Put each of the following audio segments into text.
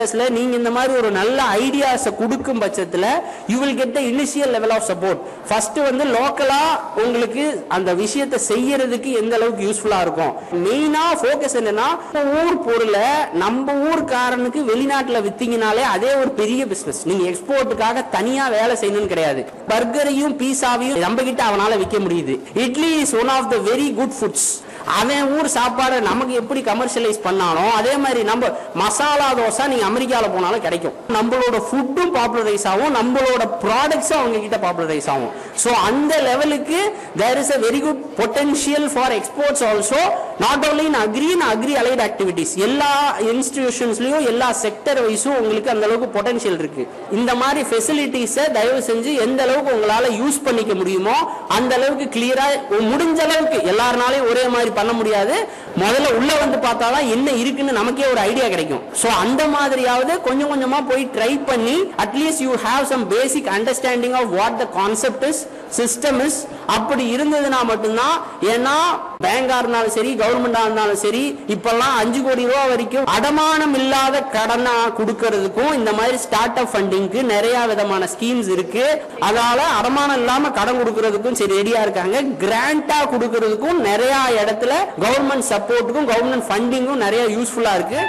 ல நீங்க இந்த மாதிரி ஒரு நல்ல ஐடியாஸை கொடுக்கும் பட்சத்துல you will get the initial level of support first வந்து லோக்கலா உங்களுக்கு அந்த விஷயத்தை செய்யறதுக்கு எந்த அளவுக்கு யூஸ்ஃபுல்லா இருக்கும் மெயினா ஃபோக்கஸ் என்னன்னா நம்ம ஊர் பொருளை நம்ம ஊர்க்காரனுக்கு வெளிநாட்டுல வித்தீங்கனாலே அதே ஒரு பெரிய பிசினஸ் நீங்க எக்ஸ்போர்ட்டுக்காக தனியா வேலை செய்யணும்னு கிடையாது பர்கரையும் பீஸாவையும் நம்ம கிட்ட அவனால விற்க முடியுது idli is one of the very good foods அவன் ஊர் சாப்பாடை நமக்கு எப்படி கமர்ஷியலைஸ் பண்ணானோ அதே மாதிரி நம்ம மசாலா தோசை நீங்க அமெரிக்கால போனாலும் கிடைக்கும் நம்மளோட ஃபுட்டும் பாப்புலரைஸ் ஆகும் நம்மளோட ப்ராடக்ட்ஸும் அவங்க கிட்ட பாப்புலரைஸ் ஆகும் ஸோ அந்த லெவலுக்கு there is a very good potential for exports also not only in agri in agri allied activities எல்லா இன்ஸ்டிடியூஷன்ஸ்லயும் எல்லா செக்டர் வைஸும் உங்களுக்கு அந்த அளவுக்கு பொட்டன்ஷியல் இருக்கு இந்த மாதிரி ஃபெசிலிட்டிஸை தயவு செஞ்சு எந்த அளவுக்கு உங்களால யூஸ் பண்ணிக்க முடியுமோ அந்த அளவுக்கு கிளியரா முடிஞ்ச அளவுக்கு எல்லாருனாலையும் ஒரே மாதிரி பண்ண முடியாது முதல்ல உள்ள வந்து பார்த்தாதான் என்ன இருக்குன்னு நமக்கே ஒரு ஐடியா கிடைக்கும் சோ அந்த மாதிரியாவது கொஞ்சம் கொஞ்சமா போய் ட்ரை பண்ணி at least you have some basic understanding of what the concept is system is அப்படி இருந்ததுன்னா மட்டும்தான் ஏன்னா பேங்கா இருந்தாலும் சரி கவர்மெண்டா இருந்தாலும் சரி இப்பெல்லாம் அஞ்சு கோடி ரூபா வரைக்கும் அடமானம் இல்லாத கடனா கொடுக்கறதுக்கும் இந்த மாதிரி ஸ்டார்ட் அப் ஃபண்டிங்க்கு நிறைய விதமான ஸ்கீம்ஸ் இருக்கு அதால அடமானம் இல்லாம கடன் கொடுக்கறதுக்கும் சரி ரெடியா இருக்காங்க கிராண்டா கொடுக்கறதுக்கும் நிறைய இடத்துல கவர்மெண்ட் சப்போர்ட்டுக்கும் கவர்மெண்ட் ஃபண்டிங்கும் நிறைய யூஸ்ஃபுல்லா இருக்கு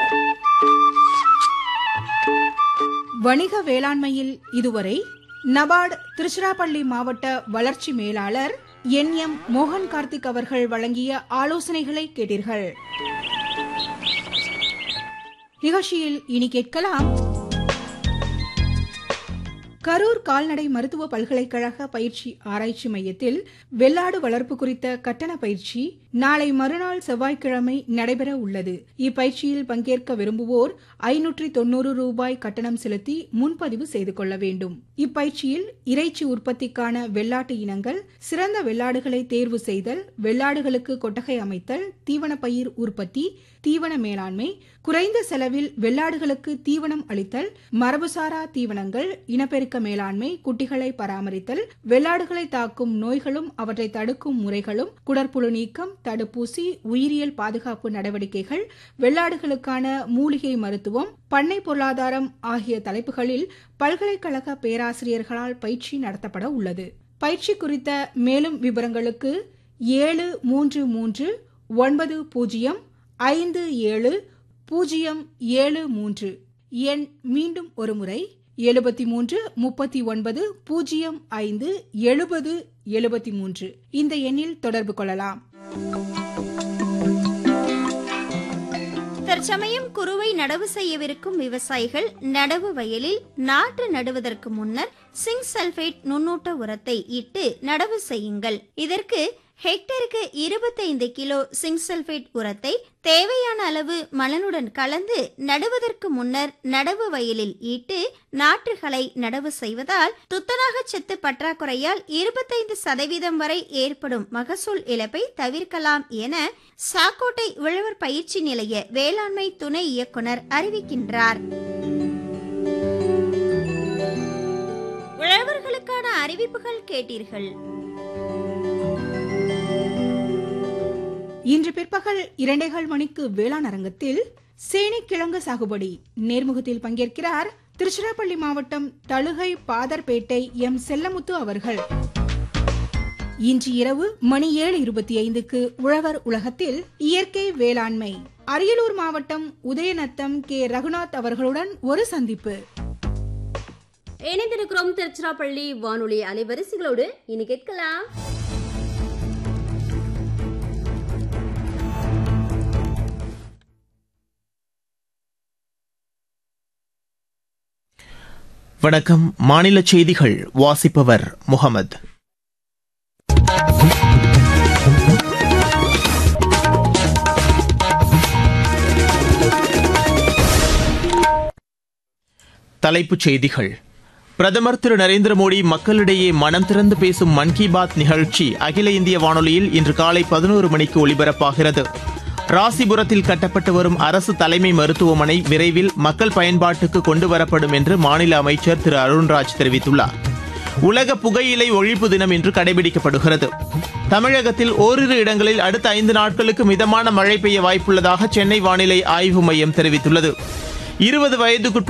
வணிக வேளாண்மையில் இதுவரை நபார்டு திருச்சிராப்பள்ளி மாவட்ட வளர்ச்சி மேலாளர் என் எம் மோகன் கார்த்திக் அவர்கள் வழங்கிய ஆலோசனைகளை கேட்டீர்கள் நிகழ்ச்சியில் இனி கேட்கலாம் கரூர் கால்நடை மருத்துவ பல்கலைக்கழக பயிற்சி ஆராய்ச்சி மையத்தில் வெள்ளாடு வளர்ப்பு குறித்த கட்டண பயிற்சி நாளை மறுநாள் செவ்வாய்க்கிழமை நடைபெற உள்ளது இப்பயிற்சியில் பங்கேற்க விரும்புவோர் ஐநூற்றி தொன்னூறு ரூபாய் கட்டணம் செலுத்தி முன்பதிவு செய்து கொள்ள வேண்டும் இப்பயிற்சியில் இறைச்சி உற்பத்திக்கான வெள்ளாட்டு இனங்கள் சிறந்த வெள்ளாடுகளை தேர்வு செய்தல் வெள்ளாடுகளுக்கு கொட்டகை அமைத்தல் தீவனப்பயிர் உற்பத்தி தீவன மேலாண்மை குறைந்த செலவில் வெள்ளாடுகளுக்கு தீவனம் அளித்தல் மரபுசாரா தீவனங்கள் இனப்பெருக்க மேலாண்மை குட்டிகளை பராமரித்தல் வெள்ளாடுகளை தாக்கும் நோய்களும் அவற்றை தடுக்கும் முறைகளும் குடற்புழு நீக்கம் தடுப்பூசி உயிரியல் பாதுகாப்பு நடவடிக்கைகள் வெள்ளாடுகளுக்கான மூலிகை மருத்துவம் பண்ணை பொருளாதாரம் ஆகிய தலைப்புகளில் பல்கலைக்கழக பேராசிரியர்களால் பயிற்சி நடத்தப்பட உள்ளது பயிற்சி குறித்த மேலும் விவரங்களுக்கு ஏழு மூன்று மூன்று ஒன்பது பூஜ்ஜியம் ஐந்து ஏழு பூஜ்ஜியம் ஏழு மூன்று எண் மீண்டும் ஒருமுறை எழுபத்தி மூன்று முப்பத்தி ஒன்பது பூஜ்ஜியம் ஐந்து எழுபது எழுபத்தி மூன்று இந்த எண்ணில் தொடர்பு கொள்ளலாம் தற்சமயம் குறுவை நடவு செய்யவிருக்கும் விவசாயிகள் நடவு வயலில் நாற்று நடுவதற்கு முன்னர் சிங்க் சல்பேட் நுண்ணூட்ட உரத்தை இட்டு நடவு செய்யுங்கள் இதற்கு ஹெக்டருக்கு இருபத்தைந்து கிலோ சிங்க் சல்பேட் உரத்தை தேவையான அளவு மணலுடன் கலந்து நடுவதற்கு முன்னர் நடவு வயலில் ஈட்டு நாற்றுகளை நடவு செய்வதால் துத்தநாக சத்து பற்றாக்குறையால் இருபத்தைந்து சதவீதம் வரை ஏற்படும் மகசூல் இழப்பை தவிர்க்கலாம் என சாக்கோட்டை உழவர் பயிற்சி நிலைய வேளாண்மை துணை இயக்குனர் அறிவிக்கின்றார் உழவர்களுக்கான அறிவிப்புகள் கேட்டீர்கள் இன்று பிற்பகல் இரண்டேகால் மணிக்கு வேளாண் அரங்கத்தில் சேனைக்கிழங்கு சாகுபடி நேர்முகத்தில் பங்கேற்கிறார் திருச்சிராப்பள்ளி மாவட்டம் தழுகை பாதர்பேட்டை எம் செல்லமுத்து அவர்கள் இன்று இரவு மணி ஏழு இருபத்தி ஐந்துக்கு உழவர் உலகத்தில் இயற்கை வேளாண்மை அரியலூர் மாவட்டம் உதயநத்தம் கே ரகுநாத் அவர்களுடன் ஒரு சந்திப்பு இணைந்திருக்கிறோம் திருச்சிராப்பள்ளி வானொலி அலைவரிசைகளோடு இனி கேட்கலாம் வணக்கம் மாநில செய்திகள் வாசிப்பவர் முகமது தலைப்புச் செய்திகள் பிரதமர் திரு நரேந்திர மோடி மக்களிடையே மனம் திறந்து பேசும் மன் கி பாத் நிகழ்ச்சி அகில இந்திய வானொலியில் இன்று காலை பதினோரு மணிக்கு ஒலிபரப்பாகிறது ராசிபுரத்தில் கட்டப்பட்டு வரும் அரசு தலைமை மருத்துவமனை விரைவில் மக்கள் பயன்பாட்டுக்கு கொண்டு வரப்படும் என்று மாநில அமைச்சர் திரு அருண்ராஜ் தெரிவித்துள்ளார் உலக புகையிலை ஒழிப்பு தினம் இன்று கடைபிடிக்கப்படுகிறது தமிழகத்தில் ஓரிரு இடங்களில் அடுத்த ஐந்து நாட்களுக்கு மிதமான மழை பெய்ய வாய்ப்புள்ளதாக சென்னை வானிலை ஆய்வு மையம் தெரிவித்துள்ளது இருபது வயதுக்குட்பட்ட